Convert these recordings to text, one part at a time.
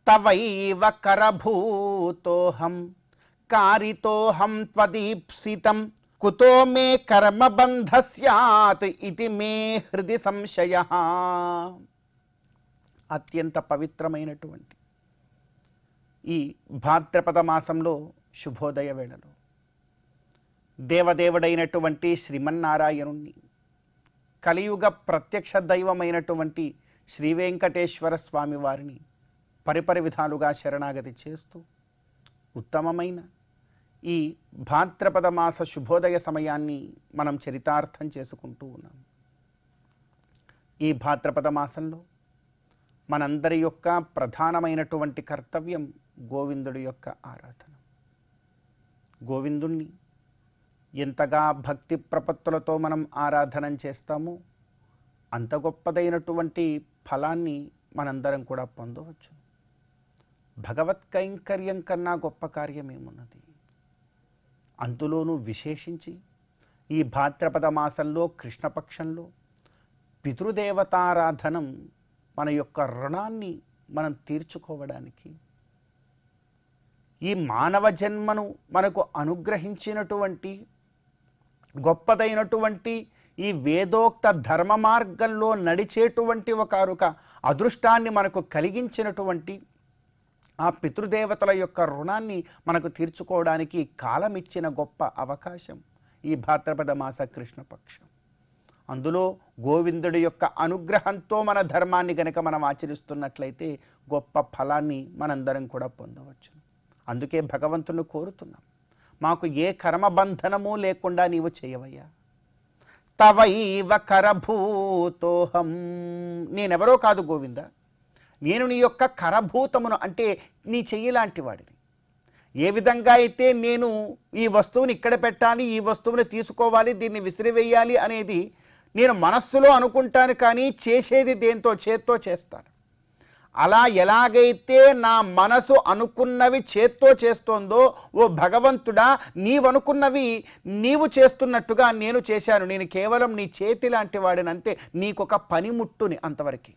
తవైవ కరభూతోహం కారితోహం త్వదీప్సితం కుతో మే కర్మబంధ స్యాత్ ఇది మే హృది సంశయ అత్యంత పవిత్రమైనటువంటి ఈ భాద్రపద మాసంలో శుభోదయ వేళలో దేవదేవుడైనటువంటి శ్రీమన్నారాయణుణ్ణి కలియుగ ప్రత్యక్ష దైవమైనటువంటి శ్రీ వెంకటేశ్వర స్వామి వారిని పరిపరి విధాలుగా శరణాగతి చేస్తూ ఉత్తమమైన ఈ భాద్రపద మాస శుభోదయ సమయాన్ని మనం చరితార్థం చేసుకుంటూ ఉన్నాం ఈ భాద్రపద మాసంలో మనందరి యొక్క ప్రధానమైనటువంటి కర్తవ్యం గోవిందుడి యొక్క ఆరాధన గోవిందుణ్ణి ఎంతగా భక్తి ప్రపత్తులతో మనం ఆరాధన చేస్తామో అంత గొప్పదైనటువంటి ఫలాన్ని మనందరం కూడా పొందవచ్చు భగవత్ కైంకర్యం కన్నా గొప్ప కార్యం ఏమున్నది అందులోనూ విశేషించి ఈ భాద్రపద మాసంలో కృష్ణపక్షంలో పితృదేవతారాధనం మన యొక్క రుణాన్ని మనం తీర్చుకోవడానికి ఈ మానవ జన్మను మనకు అనుగ్రహించినటువంటి గొప్పదైనటువంటి ఈ వేదోక్త ధర్మ మార్గంలో నడిచేటువంటి ఒక ఒక అదృష్టాన్ని మనకు కలిగించినటువంటి ఆ పితృదేవతల యొక్క రుణాన్ని మనకు తీర్చుకోవడానికి కాలం ఇచ్చిన గొప్ప అవకాశం ఈ భాద్రపద మాస కృష్ణపక్షం అందులో గోవిందుడి యొక్క అనుగ్రహంతో మన ధర్మాన్ని గనక మనం ఆచరిస్తున్నట్లయితే గొప్ప ఫలాన్ని మనందరం కూడా పొందవచ్చు అందుకే భగవంతుని కోరుతున్నాం మాకు ఏ కర్మబంధనము లేకుండా నీవు చేయవయ్యా తవైవ కరభూతోహం నేనెవరో కాదు గోవింద నేను నీ యొక్క కరభూతమును అంటే నీ చెయ్యి లాంటి వాడిని ఏ విధంగా అయితే నేను ఈ వస్తువుని ఇక్కడ పెట్టాలి ఈ వస్తువుని తీసుకోవాలి దీన్ని విసిరివేయాలి అనేది నేను మనస్సులో అనుకుంటాను కానీ చేసేది దేంతో చేత్తో చేస్తాను అలా ఎలాగైతే నా మనసు అనుకున్నవి చేత్తో చేస్తోందో ఓ భగవంతుడా నీవనుకున్నవి నీవు చేస్తున్నట్టుగా నేను చేశాను నేను కేవలం నీ చేతి లాంటి వాడిని అంతే నీకొక పనిముట్టుని అంతవరకు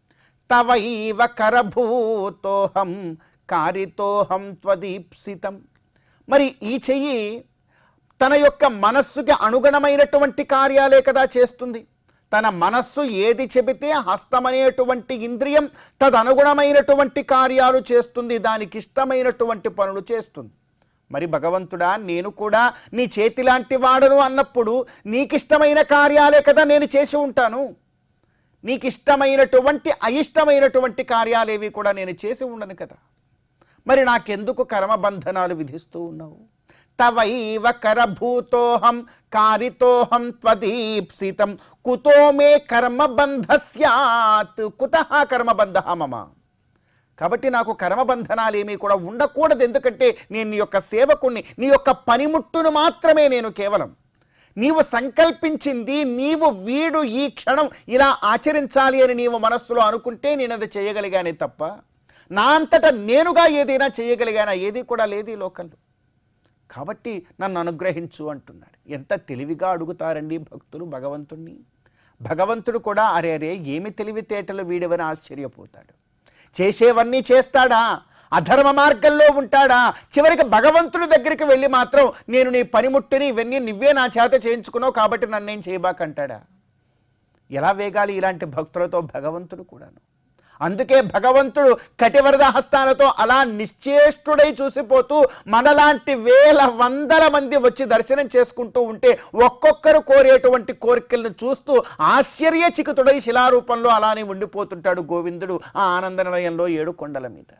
తవైవ కరభూతోహం కారితోహం త్వదీప్సితం మరి ఈ చెయ్యి తన యొక్క మనస్సుకి అనుగుణమైనటువంటి కార్యాలే కదా చేస్తుంది తన మనస్సు ఏది చెబితే హస్తమనేటువంటి ఇంద్రియం తదనుగుణమైనటువంటి కార్యాలు చేస్తుంది దానికి ఇష్టమైనటువంటి పనులు చేస్తుంది మరి భగవంతుడా నేను కూడా నీ చేతి లాంటి వాడను అన్నప్పుడు నీకిష్టమైన కార్యాలే కదా నేను చేసి ఉంటాను నీకు ఇష్టమైనటువంటి అయిష్టమైనటువంటి కార్యాలేవి కూడా నేను చేసి ఉండను కదా మరి నాకెందుకు కర్మబంధనాలు విధిస్తూ ఉన్నావు తవైవ కరభూతోహం కారితోహం త్వదీప్సితం కుతో మే కర్మబంధ స్యాత్ కుత కర్మబంధ మమ కాబట్టి నాకు కర్మబంధనాలు ఏమీ కూడా ఉండకూడదు ఎందుకంటే నేను నీ యొక్క సేవకుణ్ణి నీ యొక్క పనిముట్టును మాత్రమే నేను కేవలం నీవు సంకల్పించింది నీవు వీడు ఈ క్షణం ఇలా ఆచరించాలి అని నీవు మనస్సులో అనుకుంటే నేను అది చేయగలిగానే తప్ప నా అంతట నేనుగా ఏదైనా చేయగలిగానా ఏది కూడా లేదు ఈ లోకంలో కాబట్టి నన్ను అనుగ్రహించు అంటున్నాడు ఎంత తెలివిగా అడుగుతారండి భక్తులు భగవంతుణ్ణి భగవంతుడు కూడా అరే అరే ఏమి తెలివితేటలు వీడవని ఆశ్చర్యపోతాడు చేసేవన్నీ చేస్తాడా అధర్మ మార్గంలో ఉంటాడా చివరికి భగవంతుడి దగ్గరికి వెళ్ళి మాత్రం నేను నీ పనిముట్టుని ఇవన్నీ నువ్వే నా చేత చేయించుకున్నావు కాబట్టి నన్నేం చేయబాకంటాడా ఎలా వేగాలి ఇలాంటి భక్తులతో భగవంతుడు కూడాను అందుకే భగవంతుడు కటివరద హస్తాలతో అలా నిశ్చేష్టుడై చూసిపోతూ మనలాంటి వేల వందల మంది వచ్చి దర్శనం చేసుకుంటూ ఉంటే ఒక్కొక్కరు కోరేటువంటి కోరికలను చూస్తూ ఆశ్చర్యచికితుడై శిలారూపంలో అలానే ఉండిపోతుంటాడు గోవిందుడు ఆ ఆనంద నిలయంలో ఏడు కొండల మీద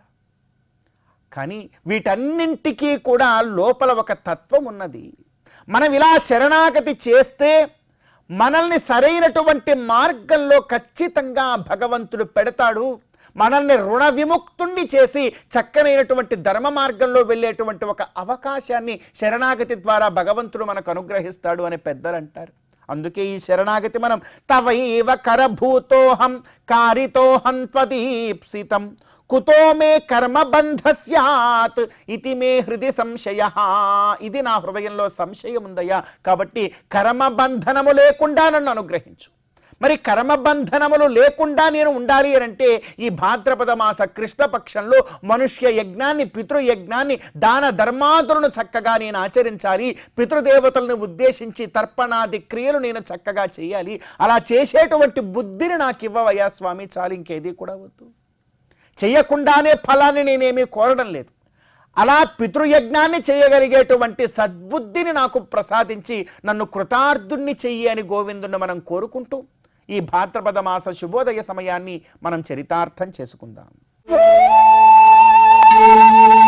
కానీ వీటన్నింటికీ కూడా లోపల ఒక తత్వం ఉన్నది మనం ఇలా శరణాగతి చేస్తే మనల్ని సరైనటువంటి మార్గంలో ఖచ్చితంగా భగవంతుడు పెడతాడు మనల్ని రుణ విముక్తుణ్ణి చేసి చక్కనైనటువంటి ధర్మ మార్గంలో వెళ్ళేటువంటి ఒక అవకాశాన్ని శరణాగతి ద్వారా భగవంతుడు మనకు అనుగ్రహిస్తాడు అని పెద్దలు అంటారు అందుకే ఈ శరణాగతి మనం తవైవ కరభూతోహం కారితోహం త్వదీప్సితం కుతో మే కర్మబంధ స్యాత్ ఇది మే హృది సంశయ ఇది నా హృదయంలో సంశయం ఉందయ్యా కాబట్టి కర్మబంధనము లేకుండా నన్ను అనుగ్రహించు మరి కర్మబంధనములు లేకుండా నేను ఉండాలి అని అంటే ఈ భాద్రపద మాస కృష్ణపక్షంలో మనుష్య యజ్ఞాన్ని పితృయజ్ఞాన్ని దాన ధర్మాదులను చక్కగా నేను ఆచరించాలి పితృదేవతలను ఉద్దేశించి తర్పణాది క్రియలు నేను చక్కగా చేయాలి అలా చేసేటువంటి బుద్ధిని నాకు ఇవ్వవయ్యా స్వామి చాలు ఇంకేది కూడా వద్దు చేయకుండానే ఫలాన్ని నేనేమీ కోరడం లేదు అలా పితృయజ్ఞాన్ని చేయగలిగేటువంటి సద్బుద్ధిని నాకు ప్రసాదించి నన్ను కృతార్థుణ్ణి చెయ్యి అని గోవిందుని మనం కోరుకుంటూ ఈ భాద్రపద మాస శుభోదయ సమయాన్ని మనం చరితార్థం చేసుకుందాం